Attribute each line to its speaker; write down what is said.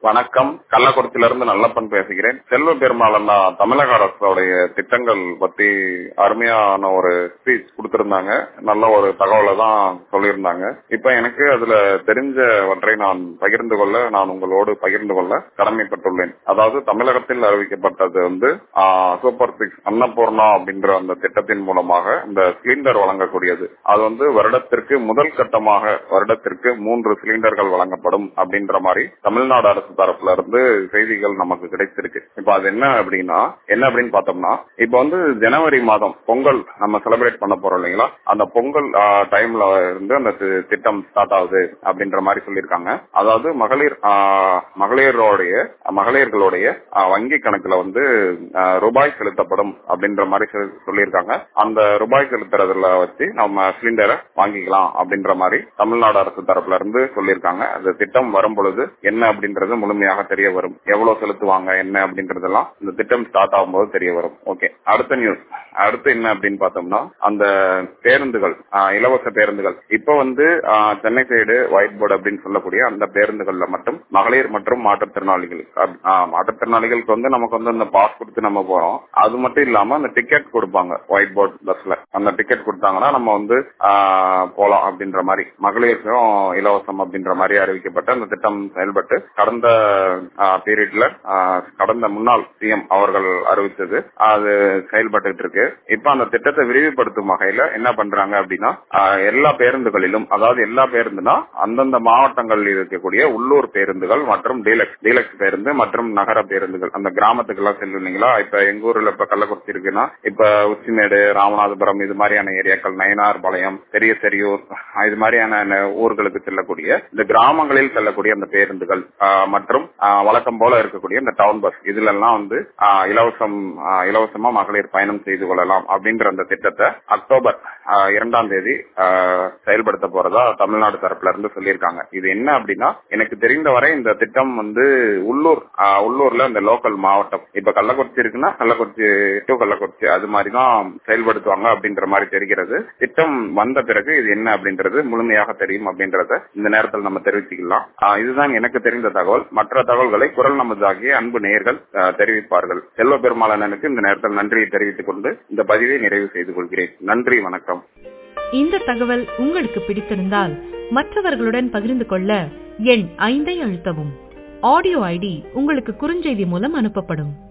Speaker 1: வணக்கம் கள்ளக்குறிச்சியில இருந்து நல்லப்பன் பேசுகிறேன் செல்வ பெருமாள் அண்ணா தமிழக அரசுடைய திட்டங்கள் பத்தி அருமையான ஒரு ஸ்பீச் கொடுத்திருந்தாங்க நல்ல ஒரு தகவலை தான் சொல்லியிருந்தாங்க இப்ப எனக்கு அதுல தெரிஞ்சவற்றை நான் பகிர்ந்து கொள்ள நான் உங்களோடு பகிர்ந்து கொள்ள கடமைப்பட்டுள்ளேன் அதாவது தமிழகத்தில் அறிவிக்கப்பட்டது வந்து ஆஹ், சூப்பர் சிக்ஸ் அன்னபூர்ணா அப்படின்ற அந்த திட்டத்தின் மூலமாக இந்த சிலிண்டர் வழங்கக்கூடியது அது வந்து வருடத்திற்கு முதல் கட்டமாக வருடத்திற்கு மூன்று சிலிண்டர்கள் வழங்கப்படும் அப்படின்ற மாதிரி தமிழ்நாடு அரசு தரப்புல இருந்து செய்திகள் நமக்கு கிடைத்திருக்கு இப்ப அது என்ன அப்படின்னா என்ன அப்படின்னு பார்த்தோம்னா இப்ப வந்து ஜனவரி மாதம் பொங்கல் நம்ம செலிப்ரேட் பண்ண போறோம் இல்லைங்களா அந்த பொங்கல் டைம்ல இருந்து அந்த தி- திட்டம் ஸ்டார்ட் ஆகுது அப்படின்ற மாதிரி சொல்லியிருக்காங்க அதாவது மகளிர் ஆஹ், மகளிரோடைய மகளிர்களுடைய ஆஹ், வங்கி கணக்குல வந்து ஆஹ், ரூபாய் செலுத்தப்படும் அப்படின்ற மாதிரி சொல்லி- சொல்லியிருக்காங்க அந்த ரூபாய் செலுத்துறதுல வச்சு நம்ம சிலிண்டரை வாங்கிக்கலாம் அப்படின்ற மாதிரி தமிழ்நாடு அரசு தரப்புல இருந்து சொல்லியிருக்காங்க அந்த திட்டம் வரும் பொழுது என்ன அப்படின்றது முழுமையாக தெரிய வரும் எவ்வளவு செலுத்துவாங்க என்ன அப்படின்றதெல்லாம் இந்த திட்டம் ஸ்டார்ட் ஆகும்போது தெரிய வரும் ஓகே அடுத்த நியூஸ் அடுத்து என்ன அப்படின்னு பார்த்தோம்னா அந்த பேருந்துகள் ஆஹ், இலவச பேருந்துகள் இப்ப வந்து ஆஹ், சென்னை சைடு ஒயிட் போர்டு அப்படின்னு சொல்லக்கூடிய அந்த பேருந்துகள்ல மட்டும் மகளிர் மற்றும் மாற்றுத்திறனாளிகள் அப்- ஆஹ், மாற்றுத்திறனாளிகளுக்கு வந்து நமக்கு வந்து அந்த பாஸ் கொடுத்து நம்ம போறோம் அது மட்டும் இல்லாம அந்த டிக்கெட் கொடுப்பாங்க ஒயிட் போர்டு பஸ்ல அந்த டிக்கெட் கொடுத்தாங்கன்னா நம்ம வந்து ஆஹ், போலாம் அப்படின்ற மாதிரி மகளிருக்கும் இலவசம் அப்படின்ற மாதிரி அறிவிக்கப்பட்ட அந்த திட்டம் செயல்பட்டு கடந்த பீரியட்ல கடந்த முன்னாள் சிஎம் அவர்கள் அறிவித்தது அது செயல்பட்டு இருக்கு இப்ப அந்த திட்டத்தை விரிவுபடுத்தும் வகையில என்ன பண்றாங்க அப்படின்னா ஆஹ், எல்லா பேருந்துகளிலும் அதாவது எல்லா பேருந்துனா அந்தந்த மாவட்டங்களில் இருக்கக்கூடிய உள்ளூர் பேருந்துகள் மற்றும் டீலக்ஸ் டீலக்ஸ் பேருந்து மற்றும் நகர பேருந்துகள் அந்த கிராமத்துக்கு எல்லாம் செல்லும் இல்லைங்களா இப்ப எங்க ஊர்ல இப்ப கள்ளக்குறிச்சி இருக்குன்னா இப்ப உச்சிமேடு ராமநாதபுரம் இது மாதிரியான ஏரியாக்கள் நயனார் பாளையம் பெரிய செரியூர் இது மாதிரியான ந- ஊர்களுக்கு செல்லக்கூடிய இந்த கிராமங்களில் செல்லக்கூடிய அந்த பேருந்துகள் ஆஹ், மற்றும் ஆஹ், வழக்கம் போல இருக்கக்கூடிய இந்த டவுன் பஸ் இதுல எல்லாம் வந்து ஆஹ், இலவசம் ஆஹ், இலவசமா மகளிர் பயணம் செய்து கொள்ளலாம் அப்படின்ற அந்த திட்டத்தை அக்டோபர் ஆஹ், இரண்டாம் தேதி ஆஹ், செயல்படுத்த போறதா தமிழ்நாடு தரப்புல இருந்து சொல்லியிருக்காங்க இது என்ன அப்படின்னா எனக்கு தெரிந்தவரை இந்த திட்டம் வந்து உள்ளூர் ஆஹ், உள்ளூர்ல இந்த லோக்கல் மாவட்டம் இப்ப கள்ளக்குறிச்சி இருக்குன்னா கள்ளக்குறிச்சி டு கள்ளக்குறிச்சி அது மாதிரி தான் செயல்படுத்துவாங்க அப்படின்ற மாதிரி தெரிகிறது திட்டம் வந்த பிறகு இது என்ன அப்படின்றது முழுமையாக தெரியும் அப்படின்றத இந்த நேரத்தில் நம்ம தெரிவிச்சுக்கலாம் ஆஹ், இதுதான் எனக்கு தெரிந்த தகவல் மற்ற தகவல்களை குரல் நமதாகிய அன்பு நேயர்கள் ஆஹ், தெரிவிப்பார்கள் செல்வ பெருமாளனுக்கு இந்த நேரத்தில் நன்றியை தெரிவித்துக் கொண்டு இந்த பதிவை நிறைவு செய்து கொள்கிறேன் நன்றி வணக்கம்
Speaker 2: இந்த தகவல் உங்களுக்கு பிடித்திருந்தால் மற்றவர்களுடன் பகிர்ந்து கொள்ள எண் ஐந்தை அழுத்தவும் ஆடியோ ஐடி உங்களுக்கு குறுஞ்செய்தி மூலம் அனுப்பப்படும்